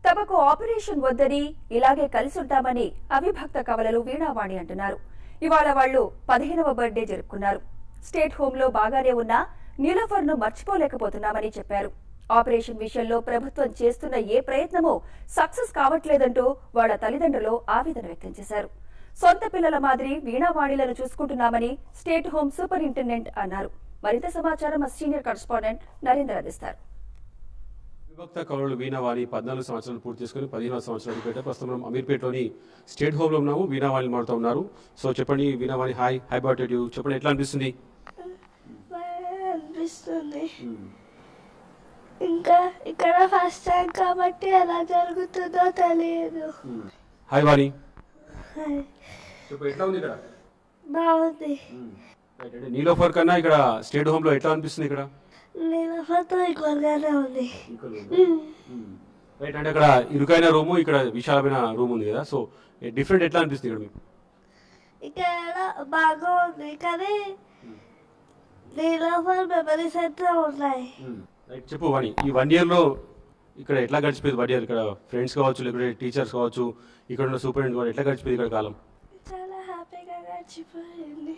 తమకు ఆపరేషన్ వద్దని ఇలాగే కలిసి ఉంటామని అవిభక్త కవలలు వీణావాణి అంటున్నారు ఇవాళ వాళ్ళు పదిహేనవ బర్త్డే జరుపుకున్నారు స్టేట్ హోమ్ లో బాగానే ఉన్నా నీలఫర్ ను మర్చిపోలేకపోతున్నామని చెప్పారు ఆపరేషన్ విషయంలో ప్రభుత్వం చేస్తున్న ఏ ప్రయత్నమూ సక్సెస్ కావట్లేదంటూ వాళ్ళ తల్లిదండ్రులు ఆవేదన వ్యక్తం చేశారు సొంత పిల్లల మాదిరి వీణావాణిలను చూసుకుంటున్నామని స్టేట్ హోమ్ సూపరింటెండెంట్ అన్నారు మరింత సమాచారం మా సీనియర్ కరెస్పాండెంట్ నరేందర్ అందిస్తారు విభక్త కవులు వీణావాణి పద్నాలుగు సంవత్సరాలు పూర్తి చేసుకుని పదిహేను సంవత్సరాలు పేట ప్రస్తుతం మనం అమీర్పేటలోని స్టేట్ హోమ్ లో ఉన్నాము వీణావాణి మాడుతూ ఉన్నారు సో చెప్పండి వీణావాణి హాయ్ హై బర్త్డే చెప్పండి ఎట్లా అనిపిస్తుంది బాగా అనిపిస్తుంది ఇంకా ఇక్కడ ఫస్ట్ టైం కాబట్టి ఎలా జరుగుతుందో తెలియదు హాయ్ వాణి చెప్పు ఎట్లా ఉంది ఇక్కడ బాగుంది రైట్, అంటే నీలోఫర్ కన్నా ఇక్కడ స్టేట్ హోమ్ లో ఎట్లా అనిపిస్తుంది ఇక్కడ నీలఫతో ఈక్వల్గానే ఉంది రైట్ అంటే అక్కడ ఇరుకైన రూము ఇక్కడ విశాలమైన రూమ్ ఉంది కదా సో డిఫరెంట్ ఎట్లా అనిపిస్తుంది ఇక్కడ మీకు ఇక్కడ బాగా ఉంది కానీ నీలఫర్ మెమరీస్ అయితే ఉన్నాయి రైట్ చెప్పు వాణి ఈ వన్ ఇయర్ లో ఇక్కడ ఎట్లా గడిచిపోయింది వన్ ఇయర్ ఇక్కడ ఫ్రెండ్స్ కావచ్చు లేకపోతే టీచర్స్ కావచ్చు ఇక్కడ ఉన్న సూపరింటెండెంట్ కావచ్చు ఎట్లా గడిచిపోయింది ఇక్కడ కాలం చాలా హ్యాపీగా గడిచిపోయింది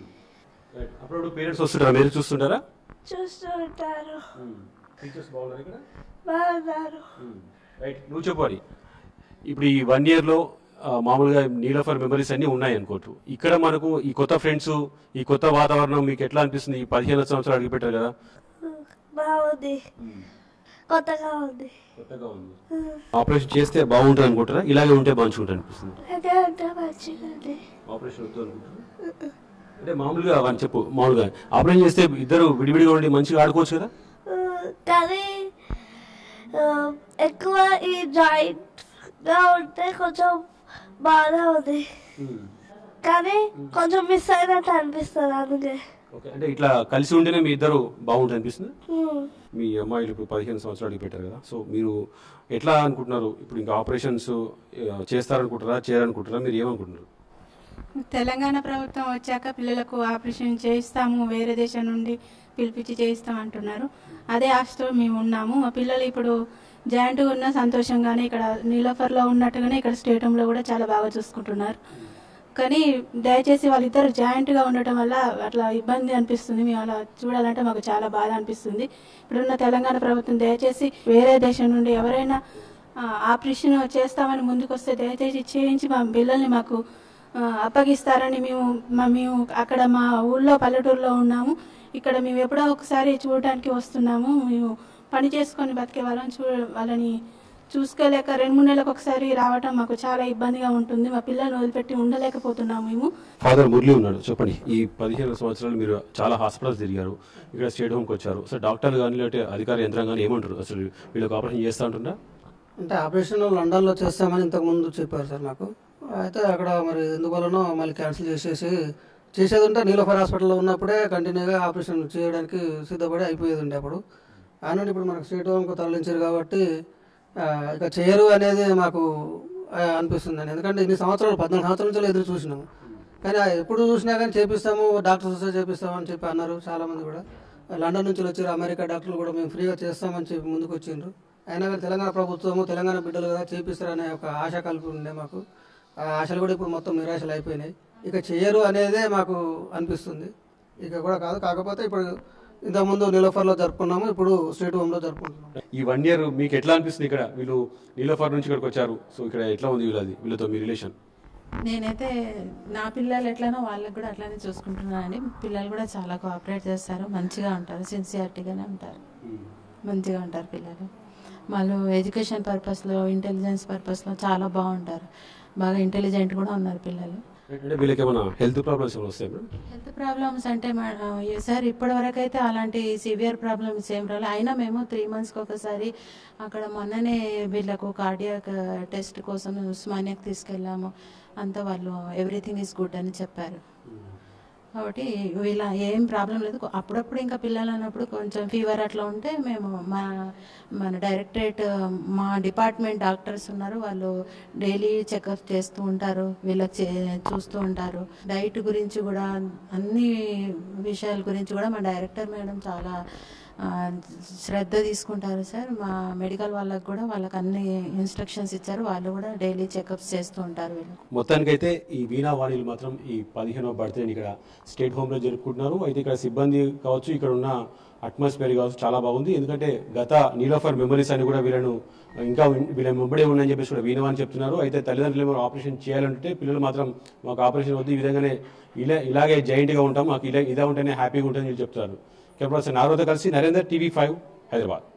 రైట్ అప్పుడు పేరెంట్స్ వస్తుంటారా మీరు చూస్తుంటారా చూస్తూ ఉంటారు టీచర్స్ బాగున్నారు ఇక్కడ బాగున్నారు రైట్ నువ్వు చెప్పు వాణి ఇప్పుడు ఈ వన్ ఇయర్ లో ఆ, మామూలుగా నీలఫర్ మెమరీస్ అన్ని ఉన్నాయి అనుకోవచ్చు ఇక్కడ మనకు ఈ కొత్త ఫ్రెండ్స్ ఈ కొత్త వాతావరణం మీకు ఎట్లా అనిపిస్తుంది ఈ పదిహేను సంవత్సరాలు అడిగి పెట్టారు కదా బాగుంది కొత్తగా ఉంది కొత్తగా ఉంది ఆపరేషన్ చేస్తే బాగుంటుంది అనుకుంటారా ఇలాగే ఉంటే మంచిగా అనిపిస్తుంది అదే అంటే మంచిగా ఉంది ఆపరేషన్ వద్దు అనుకుంటారా అంటే మామూలుగా అని చెప్పు మామూలుగా ఆపరేషన్ చేస్తే ఇద్దరు విడివిడిగా ఉండి మంచిగా ఆడుకోవచ్చు కదా ఆ, కానీ ఆ, ఎక్కువ ఈ జాయింట్ గా ఉంటే కొంచెం బాగా ఉంది కానీ కొంచెం మిస్ అయినట్టు అనిపిస్తుంది అందుకే ఓకే అంటే ఇట్లా కలిసి ఉంటేనే మీ ఇద్దరు బాగుంటుంది అనిపిస్తుంది ఉమ్. మీ అమ్మాయిలు ఇప్పుడు పదిహేను సంవత్సరాలు పెట్టారు కదా సో మీరు ఎట్లా అనుకుంటున్నారు ఇప్పుడు ఇంకా ఆపరేషన్స్ చేస్తారనుకుంటారా చేయాలనుకుంటారా మీరు ఏమనుకుంటున్నారు తెలంగాణ ప్రభుత్వం వచ్చాక పిల్లలకు ఆపరేషన్ చేయిస్తాము వేరే దేశం నుండి పిలిపించి చేయిస్తాం అంటున్నారు అదే ఆశతో మేము ఉన్నాము మా పిల్లలు ఇప్పుడు జాయింట్గా ఉన్న సంతోషంగానే ఇక్కడ నీలోఫర్లో ఉన్నట్టుగానే ఇక్కడ స్టేడియంలో కూడా చాలా బాగా చూసుకుంటున్నారు కానీ దయచేసి వాళ్ళిద్దరు జాయింట్గా ఉండటం వల్ల అట్లా ఇబ్బంది అనిపిస్తుంది మేము అలా చూడాలంటే మాకు చాలా బాధ అనిపిస్తుంది ఇప్పుడున్న తెలంగాణ ప్రభుత్వం దయచేసి వేరే దేశం నుండి ఎవరైనా ఆ, ఆపరేషన్ చేస్తామని ముందుకు వస్తే దయచేసి చేయించి మా పిల్లల్ని మాకు ఆ, అప్పగిస్తారని మేము మా మేము అక్కడ మా ఊళ్ళో పల్లెటూరులో ఉన్నాము ఇక్కడ మేము ఎప్పుడో ఒకసారి చూడడానికి వస్తున్నాము మేము పని చేసుకొని బతికే వాళ్ళని చూ వాళ్ళని చూసుకోలేక రెండు మూడు నెలలకు ఒకసారి రావటం మాకు చాలా ఇబ్బందిగా ఉంటుంది మా పిల్లల్ని వదిలిపెట్టి ఉండలేకపోతున్నాము మేము ఫాదర్ మురళి ఉన్నాడు చెప్పండి ఈ పదిహేను సంవత్సరాలు మీరు చాలా హాస్పిటల్స్ తిరిగారు ఇక్కడ స్టేట్ హోమ్కి వచ్చారు సో డాక్టర్లు కానీ లేకపోతే అధికార యంత్రాంగాన్ని ఏమంటారు అసలు వీళ్ళకి ఆపరేషన్ చేస్తా ఉంటుందా అంటే ఆపరేషన్ లండన్లో చేస్తామని ఇంతకు ముందు చెప్పారు సార్ నాకు అయితే అక్కడ మరి ఎందువలనో మళ్ళీ క్యాన్సిల్ చేసేసి చేసేది ఉంటే నీలోఫర్ హాస్పిటల్లో ఉన్నప్పుడే కంటిన్యూగా ఆపరేషన్ చేయడానికి సిద్ధపడి అయిపోయేది ఉండే అప్పుడు ఆ నుండి ఇప్పుడు మనకు స్టేట్ హోమ్కి తరలించారు కాబట్టి ఆ, ఇక చేయరు అనేది మాకు ఆ, అనిపిస్తుంది ఎందుకంటే ఇన్ని సంవత్సరాలు పద్నాలుగు సంవత్సరాల నుంచి ఎదురు చూసినాము కానీ ఆ ఎప్పుడు చూసినా కానీ చేపిస్తాము డాక్టర్స్ వస్తే చేపిస్తాము అని చెప్పి అన్నారు చాలామంది కూడా లండన్ నుంచి వచ్చారు అమెరికా డాక్టర్లు కూడా మేము ఫ్రీగా చేస్తామని చెప్పి ముందుకు వచ్చిండ్రు అయినా కానీ తెలంగాణ ప్రభుత్వము తెలంగాణ బిడ్డలు కదా చేపిస్తారనే ఒక ఆశ కలిపి ఉండే మాకు ఆ ఆశలు కూడా ఇప్పుడు మొత్తం నిరాశలు అయిపోయినాయి ఇక చేయరు అనేదే మాకు అనిపిస్తుంది ఇక కూడా కాదు కాకపోతే ఇప్పుడు ఇంతకుముందు నిలోఫర్లో జరుపుకున్నాము ఇప్పుడు స్టేట్ హోమ్లో జరుపుకుంటున్నాము ఈ వన్ ఇయర్ మీకు ఎట్లా అనిపిస్తుంది ఇక్కడ వీళ్ళు నీలోఫర్ నుంచి ఇక్కడికి వచ్చారు సో ఇక్కడ ఎట్లా ఉంది వీళ్ళది వీళ్ళతో మీ రిలేషన్ నేనైతే నా పిల్లలు ఎట్లానో వాళ్ళకి కూడా అట్లానే చూసుకుంటున్నానండి పిల్లలు కూడా చాలా కోఆపరేట్ చేస్తారు మంచిగా ఉంటారు సిన్సియారిటీగానే ఉంటారు మంచిగా ఉంటారు పిల్లలు వాళ్ళు ఎడ్యుకేషన్ పర్పస్లో ఇంటెలిజెన్స్ పర్పస్లో చాలా బాగుంటారు బాగా ఇంటెలిజెంట్ కూడా ఉన్నారు పిల్లలు అంటే వీళ్ళకి ఏమైనా హెల్త్ ప్రాబ్లమ్స్ ఏమైనా వస్తాయి మేడం హెల్త్ ప్రాబ్లమ్స్ అంటే మేడం సార్ ఇప్పటి వరకు అయితే అలాంటి సివియర్ ప్రాబ్లమ్స్ ఏం రాలేదు అయినా మేము త్రీ మంత్స్కి ఒకసారి అక్కడ మొన్ననే వీళ్ళకు కార్డియాక్ టెస్ట్ కోసం ఉస్మానియాకి తీసుకెళ్ళాము అంతా వాళ్ళు ఎవ్రీథింగ్ ఈజ్ గుడ్ అని చెప్పారు కాబట్టి వీళ్ళ ఏం ప్రాబ్లం లేదు అప్పుడప్పుడు ఇంకా పిల్లలు అన్నప్పుడు కొంచెం ఫీవర్ అట్లా ఉంటే మేము మా మన డైరెక్టరేట్ మా డిపార్ట్మెంట్ డాక్టర్స్ ఉన్నారు వాళ్ళు డైలీ చెకప్ చేస్తూ ఉంటారు వీళ్ళకి చే- చూస్తూ ఉంటారు డైట్ గురించి కూడా అన్ని విషయాల గురించి కూడా మా డైరెక్టర్ మేడం చాలా ఆ, శ్రద్ధ తీసుకుంటారు సార్ మా మెడికల్ వాళ్ళకి కూడా వాళ్ళకి అన్ని ఇన్స్ట్రక్షన్స్ ఇచ్చారు వాళ్ళు కూడా డైలీ చెకప్స్ చేస్తూ ఉంటారు వీళ్ళకు మొత్తానికైతే ఈ వీణా వాణిలు మాత్రం ఈ పదిహేనవ బర్త్డేని ఇక్కడ స్టేట్ హోమ్ లో జరుపుకుంటున్నారు అయితే ఇక్కడ సిబ్బంది కావచ్చు ఇక్కడ ఉన్న అట్మాస్ఫియర్ కావచ్చు చాలా బాగుంది ఎందుకంటే గత నీలోఫర్ మెమరీస్ అని కూడా వీళ్ళను ఇంకా వీళ్ళ వెంబడే ఉన్నాయని చెప్పేసి కూడా వీణవని చెప్తున్నారు అయితే తల్లిదండ్రులు ఏమో ఆపరేషన్ చేయాలంటే పిల్లలు మాత్రం మాకు ఆపరేషన్ వద్దు ఈ విధంగానే ఇలా ఇలాగే జాయింట్ గా ఉంటాం మాకు ఇలా ఇదే ఉంటేనే హ్యాపీగా ఉంటుందని వీళ్ళు చెప్తున్నారు కెమెరా పర్సన్ నారోతో కలిసి నరేందర్ టీవీ ఫైవ్ హైదరాబాద్